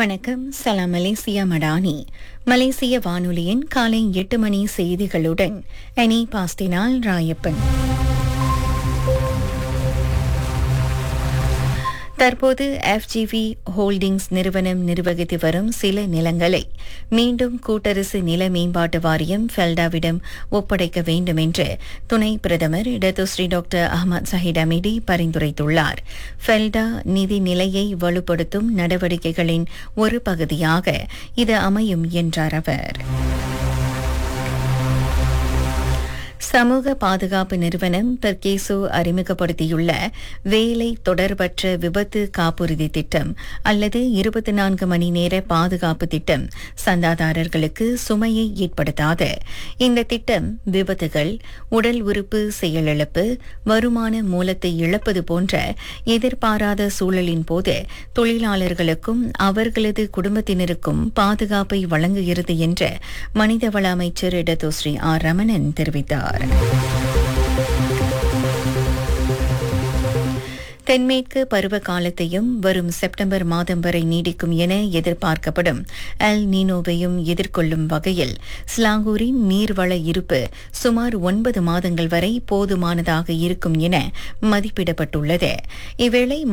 வணக்கம் சலாம் மலேசியா மடானி மலேசிய வானொலியின் காலை எட்டு மணி செய்திகளுடன் அனி பாஸ்தினால் ராயப்பன் தற்போது எஃப்ஜிவி ஹோல்டிங்ஸ் நிறுவனம் நிர்வகித்து வரும் சில நிலங்களை மீண்டும் கூட்டரசு நில மேம்பாட்டு வாரியம் ஃபெல்டாவிடம் ஒப்படைக்க வேண்டும் என்று துணை பிரதமர் Datuk Seri doctor Ahmad Zahid Hamidi பரிந்துரைத்துள்ளார் ஃபெல்டா நிதி நிலையை வலுப்படுத்தும் நடவடிக்கைகளின் ஒரு பகுதியாக இது அமையும் என்றார் அவர் சமூக பாதுகாப்பு நிறுவனம் பெர்கேசோ அறிமுகப்படுத்தியுள்ள வேலை தொடர்பற்ற விபத்து காப்புறுதி திட்டம் அல்லது இருபத்தி நான்கு மணி நேர பாதுகாப்பு திட்டம் சந்தாதாரர்களுக்கு சுமையை ஏற்படுத்தாது இந்த திட்டம் விபத்துகள் உடல் உறுப்பு செயலிழப்பு வருமான மூலத்தை இழப்பது போன்ற எதிர்பாராத சூழலின் போது தொழிலாளர்களுக்கும் அவர்களது குடும்பத்தினருக்கும் பாதுகாப்பை வழங்குகிறது என்று மனிதவள அமைச்சர் இடதோஸ்ரீ ஆர் ரமணன் தெரிவித்தார் தென்மேற்கு பருவ காலத்தையும் வரும் செப்டம்பர் மாதம் வரை நீடிக்கும் என எதிர்பார்க்கப்படும் எல் நீனோவையும் எதிர்கொள்ளும் வகையில் ஸ்லாங்கூரின் நீர்வள இருப்பு சுமார் ஒன்பது மாதங்கள் வரை போதுமானதாக இருக்கும் என மதிப்பிடப்பட்டுள்ளது இவ்வேளை